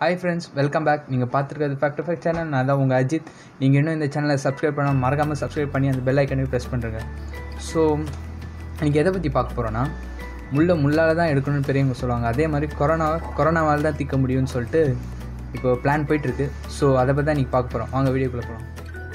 hi friends welcome back நீங்கள் பார்த்துருக்கிறது fact fact channel நான் தான் உங்கள் அஜித் நீங்கள் இன்னும் இந்த சேனலை சப்ஸ்கிரைப் பண்ண மறக்காமல் சப்ஸ்கிரைப் பண்ணி அந்த பெல் ஐக்கனையும் ப்ரெஸ் பண்ணுறேங்க ஸோ இன்றைக்கி எதை பற்றி பார்க்க போகிறோன்னா முள்ளை முள்ளால் தான் எடுக்கணும்னு பெரியவங்க சொல்லுவாங்க அதே மாதிரி கொரோனா கொரோனாவால் தான் தீர்க்க முடியும்னு சொல்லிட்டு இப்போ பிளான் போயிட்டுருக்கு ஸோ அதை பற்றி தான் இன்றைக்கி பார்க்க போகிறோம் வாங்க வீடியோக்குள்ளே போகிறோம்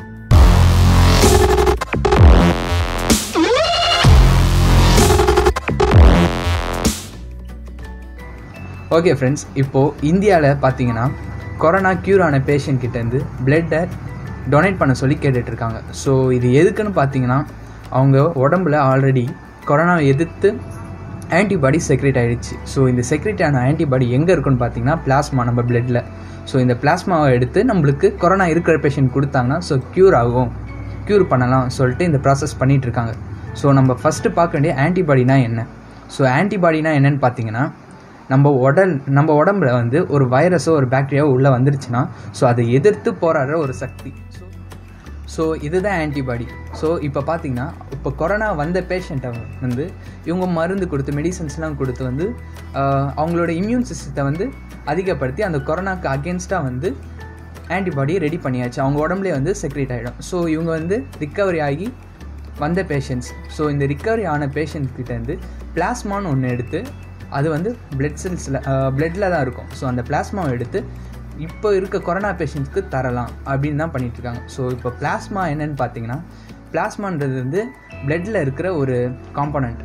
ஓகே ஃப்ரெண்ட்ஸ் இப்போது இந்தியாவில் பார்த்தீங்கன்னா கொரோனா க்யூர் ஆன பேஷண்ட் கிட்டேருந்து பிளட்டை டொனேட் பண்ண சொல்லி கேட்டுட்ருக்காங்க ஸோ இது எதுக்குன்னு பார்த்தீங்கன்னா அவங்க உடம்புல ஆல்ரெடி கொரோனாவை எதிர்த்து ஆன்டிபாடி செக்ரேட் ஆகிடுச்சு ஸோ இந்த செக்ரேட் ஆன ஆன்டிபாடி எங்கே இருக்குன்னு பார்த்தீங்கன்னா பிளாஸ்மா நம்ம பிளட்டில் ஸோ இந்த பிளாஸ்மாவை எடுத்து நம்மளுக்கு கொரோனா இருக்கிற பேஷண்ட் கொடுத்தாங்கன்னா ஸோ க்யூர் ஆகும் க்யூர் பண்ணலாம் சொல்லிட்டு இந்த ப்ராசஸ் பண்ணிகிட்டு இருக்காங்க ஸோ நம்ம ஃபஸ்ட்டு பார்க்க வேண்டிய ஆன்டிபாடினா என்ன ஸோ ஆன்டிபாடினா என்னன்னு பார்த்தீங்கன்னா நம்ம உடல் நம்ம உடம்புல வந்து ஒரு வைரஸோ ஒரு பாக்டீரியாவோ உள்ளே வந்துருச்சுன்னா ஸோ அதை எதிர்த்து போராடுற ஒரு சக்தி ஸோ ஸோ இதுதான் ஆன்டிபாடி ஸோ இப்போ பார்த்தீங்கன்னா இப்போ கொரோனா வந்த பேஷண்ட்டை வந்து இவங்க மருந்து கொடுத்து மெடிசன்ஸ்லாம் கொடுத்து வந்து ஆஹ், அவங்களோட இம்யூன் சிஸ்டத்தை வந்து அதிகப்படுத்தி அந்த கொரோனாக்கு அகேன்ஸ்டாக வந்து ஆன்டிபாடி ரெடி பண்ணியாச்சு அவங்க உடம்புலேயே வந்து செக்ரேட் ஆகிடும் ஸோ இவங்க வந்து ரிக்கவரி ஆகி வந்த பேஷண்ட்ஸ் ஸோ இந்த ரிக்கவரி ஆன பேஷண்ட் கிட்டேருந்து பிளாஸ்மான்னு ஒன்று எடுத்து அது வந்து பிளட் செல்ஸில் பிளட்டில் தான் இருக்கும் ஸோ அந்த பிளாஸ்மாவை எடுத்து இப்போ இருக்க கொரோனா பேஷண்ட்ஸ்க்கு தரலாம் அப்படின்னு தான் பண்ணிட்டு இருக்காங்க ஸோ இப்போ பிளாஸ்மா என்னன்னு பார்த்தீங்கன்னா பிளாஸ்மான்றது வந்து பிளட்டில் இருக்கிற ஒரு காம்பனண்ட்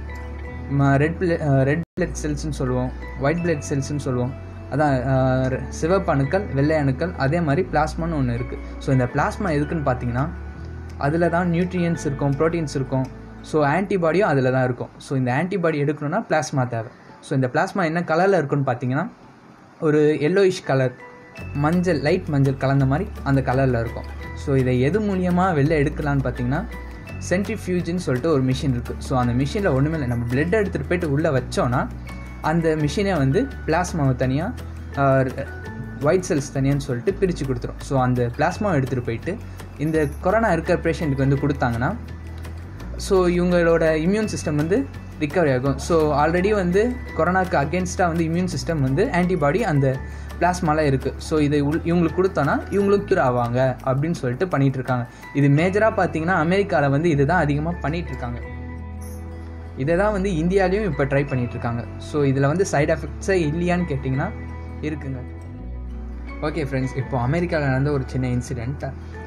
ரெட் ரெட் பிளட் செல்ஸ்னு சொல்லுவோம் ஒயிட் பிளட் செல்ஸ்னு சொல்லுவோம் அதான் அஹ், சிவப்பு அணுக்கள் வெள்ளை அணுக்கள் அதே மாதிரி பிளாஸ்மான்னு ஒன்று இருக்குது ஸோ இந்த பிளாஸ்மா எதுக்குன்னு பார்த்தீங்கன்னா அதில் தான் நியூட்ரியன்ஸ் இருக்கும் ப்ரோட்டீன்ஸ் இருக்கும் ஸோ ஆன்டிபாடியும் அதில் தான் இருக்கும் ஸோ இந்த ஆன்டிபாடி எடுக்கணும்னா பிளாஸ்மா தேவை ஸோ இந்த பிளாஸ்மா என்ன கலரில் இருக்குன்னு பார்த்தீங்கன்னா ஒரு எல்லோயிஷ் கலர் மஞ்சள் லைட் மஞ்சள் கலந்த மாதிரி அந்த கலரில் இருக்கும் ஸோ இதை எது மூலியமாக வெளில எடுக்கலான்னு பார்த்தீங்கன்னா சென்ட்ரிஃபியூஜ்னு சொல்லிட்டு ஒரு மிஷின் இருக்குது ஸோ அந்த மிஷினில் ஒன்றுமே இல்லை நம்ம பிளட் எடுத்துகிட்டு போயிட்டு உள்ளே வச்சோன்னா அந்த மிஷினே வந்து பிளாஸ்மாவை தனியாக ஒயிட் செல்ஸ் தனியான்னு சொல்லிட்டு பிரித்து கொடுத்துரும் ஸோ அந்த பிளாஸ்மாவை எடுத்துகிட்டு போயிட்டு இந்த கொரோனா இருக்கிற பேஷண்ட்டுக்கு வந்து கொடுத்தாங்கன்னா ஸோ இவங்களோட இம்யூன் சிஸ்டம் வந்து ரிக்கவரி ஆகும் ஸோ ஆல்ரெடி வந்து கொரோனாக்கு அகேன்ஸ்டாக வந்து இம்யூன் சிஸ்டம் வந்து ஆன்டிபாடி அந்த பிளாஸ்மால இருக்குது ஸோ இதை உள் இவங்களுக்கு கொடுத்தோன்னா இவங்களும் க்யூர் ஆவாங்க அப்படின்னு சொல்லிட்டு பண்ணிட்டு இருக்காங்க இது மேஜராக பார்த்தீங்கன்னா அமெரிக்காவில் வந்து இதுதான் அதிகமாக பண்ணிட்டு இருக்காங்க இதை தான் வந்து இந்தியாலையும் இப்போ ட்ரை பண்ணிட்டு இருக்காங்க ஸோ இதில் வந்து சைடு எஃபெக்ட்ஸே இல்லையான்னு கேட்டிங்கன்னா இருக்குங்க ஓகே ஃப்ரெண்ட்ஸ் இப்போ அமெரிக்காவில் நடந்த ஒரு சின்ன இன்சிடெண்ட்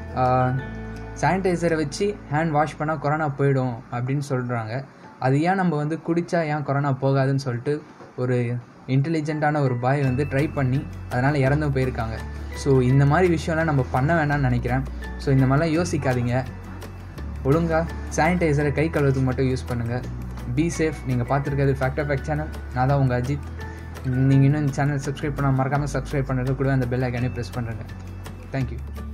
சானிடைசரை வச்சு ஹேண்ட் வாஷ் பண்ணால் கொரோனா போயிடும் அப்படின்னு சொல்கிறாங்க அது ஏன் நம்ம வந்து குடித்தா ஏன் கொரோனா போகாதுன்னு சொல்லிட்டு ஒரு இன்டெலிஜென்ட்டான ஒரு பாய் வந்து ட்ரை பண்ணி அதனால் இறந்து போயிருக்காங்க ஸோ இந்த மாதிரி விஷயம்லாம் நம்ம பண்ண வேணாம்னு நினைக்கிறேன் ஸோ இந்த மாதிரிலாம் யோசிக்காதீங்க ஒழுங்கா சானிடைசரை கை கழுவுறதுக்கு மட்டும் யூஸ் பண்ணுங்கள் பி சேஃப் நீங்கள் பார்த்துருக்கிறது ஃபேக்ட் ஃபேக்ட் சேனல் நான் தான் உங்கள் அஜித் நீங்கள் இன்னும் இந்த சேனல் சப்ஸ்கிரைப் பண்ணால் மறக்காமல் சப்ஸ்கிரைப் பண்ணுறது கூட அந்த பெல் ஐக்கானே ப்ரெஸ் பண்ணுறேங்க தேங்க்யூ